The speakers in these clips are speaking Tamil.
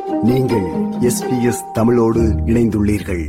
நீங்கள் எஸ்பிஎஸ் தமிழோடு இணைந்துள்ளீர்கள்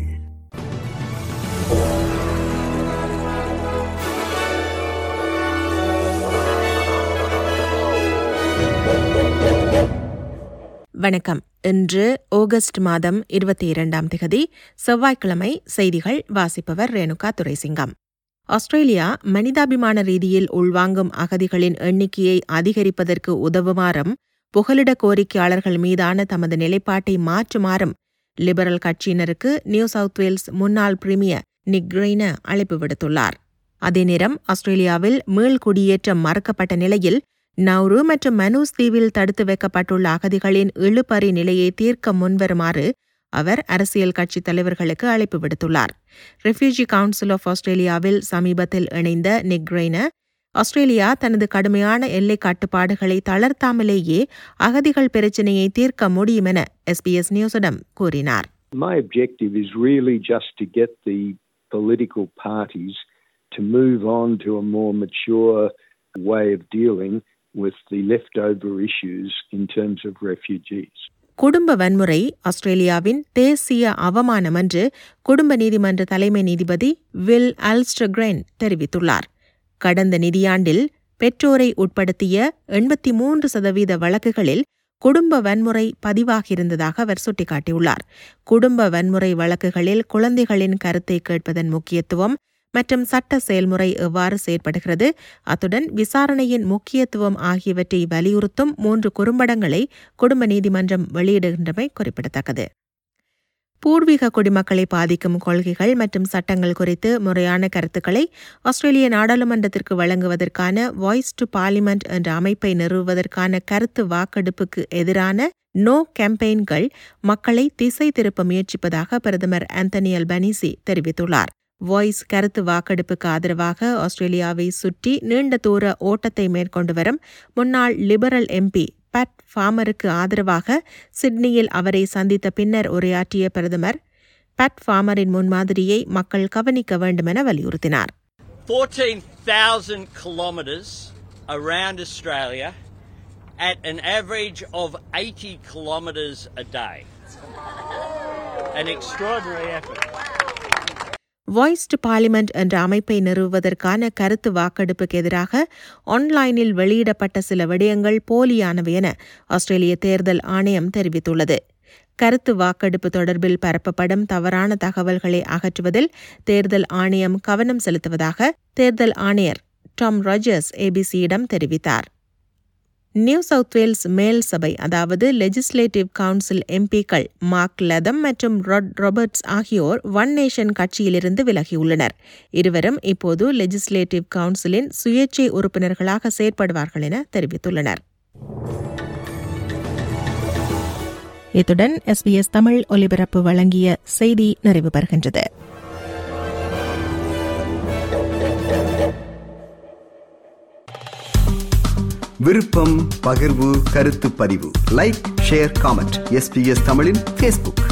வணக்கம் இன்று ஆகஸ்ட் மாதம் இருபத்தி இரண்டாம் திகதி செவ்வாய்க்கிழமை செய்திகள் வாசிப்பவர் ரேணுகா துரைசிங்கம் ஆஸ்திரேலியா மனிதாபிமான ரீதியில் உள்வாங்கும் அகதிகளின் எண்ணிக்கையை அதிகரிப்பதற்கு உதவுமாறும் புகலிட கோரிக்கையாளர்கள் மீதான தமது நிலைப்பாட்டை மாற்றுமாறும் லிபரல் கட்சியினருக்கு நியூ சவுத் வேல்ஸ் முன்னாள் பிரீமியர் நிக் கிரெய்ன அழைப்பு விடுத்துள்ளார் அதே நேரம் ஆஸ்திரேலியாவில் மீள் குடியேற்றம் மறுக்கப்பட்ட நிலையில் நௌரு மற்றும் மனூஸ் தீவில் தடுத்து வைக்கப்பட்டுள்ள அகதிகளின் இழுபறி நிலையை தீர்க்க முன்வருமாறு அவர் அரசியல் கட்சித் தலைவர்களுக்கு அழைப்பு விடுத்துள்ளார் ரெஃப்யூஜி கவுன்சில் ஆஃப் ஆஸ்திரேலியாவில் சமீபத்தில் இணைந்த நிக்ரெய்ன ஆஸ்திரேலியா தனது கடுமையான எல்லை கட்டுப்பாடுகளை தளர்த்தாமலேயே அகதிகள் பிரச்சினையை தீர்க்க முடியும் என எஸ்பிஎஸ் நியூஸிடம் கூறினார் My objective is really just to get the political parties to move on to a more mature way of dealing with the leftover issues in terms of refugees. குடும்ப வன்முறை ஆஸ்திரேலியாவின் தேசிய அவமானம் என்று குடும்ப நீதிமன்ற தலைமை நீதிபதி வில் அல்ஸ்டர்கிரென் தெரிவித்துள்ளார் கடந்த நிதியாண்டில் பெற்றோரை உட்படுத்திய எண்பத்தி மூன்று சதவீத வழக்குகளில் குடும்ப வன்முறை பதிவாகியிருந்ததாக அவர் சுட்டிக்காட்டியுள்ளார் குடும்ப வன்முறை வழக்குகளில் குழந்தைகளின் கருத்தை கேட்பதன் முக்கியத்துவம் மற்றும் சட்ட செயல்முறை எவ்வாறு செயற்படுகிறது அத்துடன் விசாரணையின் முக்கியத்துவம் ஆகியவற்றை வலியுறுத்தும் மூன்று குறும்படங்களை குடும்ப நீதிமன்றம் வெளியிடுகின்றமை குறிப்பிடத்தக்கது பூர்வீக குடிமக்களை பாதிக்கும் கொள்கைகள் மற்றும் சட்டங்கள் குறித்து முறையான கருத்துக்களை ஆஸ்திரேலிய நாடாளுமன்றத்திற்கு வழங்குவதற்கான வாய்ஸ் டு பார்லிமெண்ட் என்ற அமைப்பை நிறுவுவதற்கான கருத்து வாக்கெடுப்புக்கு எதிரான நோ கேம்பெயின்கள் மக்களை திசை திருப்ப முயற்சிப்பதாக பிரதமர் ஆந்தனி அல்பனீசி தெரிவித்துள்ளார் வாய்ஸ் கருத்து வாக்கெடுப்புக்கு ஆதரவாக ஆஸ்திரேலியாவை சுற்றி நீண்ட தூர ஓட்டத்தை மேற்கொண்டு வரும் முன்னாள் லிபரல் எம்பி பட் ஃபாமருக்கு ஆதரவாக சிட்னியில் அவரை சந்தித்த பின்னர் உரையாற்றிய பிரதமர் பட் ஃபாமரின் முன்மாதிரியை மக்கள் கவனிக்க வேண்டுமென வலியுறுத்தினார் 14,000 kilometres around Australia at an average of 80 kilometres a day. An extraordinary effort. Voice to Parliament என்ற அமைப்பை நிறுவுவதற்கான கருத்து வாக்கெடுப்புக்கு எதிராக ஆன்லைனில் வெளியிடப்பட்ட சில விடயங்கள் போலியானவை என ஆஸ்திரேலிய தேர்தல் ஆணையம் தெரிவித்துள்ளது கருத்து வாக்கெடுப்பு தொடர்பில் பரப்பப்படும் தவறான தகவல்களை அகற்றுவதில் தேர்தல் ஆணையம் கவனம் செலுத்துவதாக தேர்தல் ஆணையர் டாம் ராஜர்ஸ் ஏபிசியிடம் தெரிவித்தார் நியூ சவுத் வேல்ஸ் மேல் சபை அதாவது லெஜிஸ்லேட்டிவ் கவுன்சில் எம்பிக்கள் மார்க் லதம் மற்றும் ரொட் ராபர்ட்ஸ் ஆகியோர் ஒன் நேஷன் கட்சியிலிருந்து விலகியுள்ளனர் இருவரும் இப்போது லெஜிஸ்லேட்டிவ் கவுன்சிலின் சுயேட்சை உறுப்பினர்களாக செயற்படுவார்கள் என தெரிவித்துள்ளனர் இத்துடன் எஸ்பிஎஸ் தமிழ் ஒலிபரப்பு வழங்கிய செய்தி நிறைவு பெறுகின்றது விருப்பம் பகிர்வு கருத்து பதிவு லைக் ஷேர் காமெண்ட் எஸ்பிஎஸ் தமிழின் ஃபேஸ்புக்